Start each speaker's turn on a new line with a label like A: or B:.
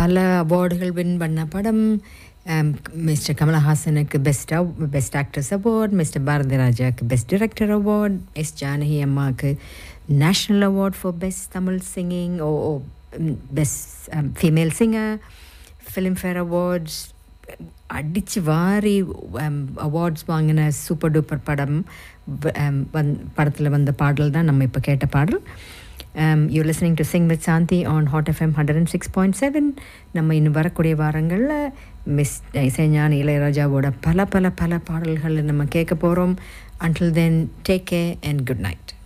A: பல அவார்டுகள் வின் பண்ண படம் மிஸ்டர் கமலஹாசனுக்கு best best actress award mister Bharathi ராஜாவுக்கு best director award S Janaki அம்மாவுக்கு national award for best Tamil singing oh best female singer Filmfare awards அடித்து வாரி அவார்ட்ஸ் வாங்கின சூப்பர் டூப்பர் படம் வ- um, வந் படத்தில் வந்த பாடல் தான் நம்ம இப்போ கேட்ட பாடல் you listening to sing with Shanthi on hot FM hundred and six point seven நம்ம இன்னும் வரக்கூடிய வாரங்களில் மிஸ் இசைஞான இளையராஜாவோட பல பல பல பாடல்களை நம்ம கேட்க போகிறோம் until then take care and good night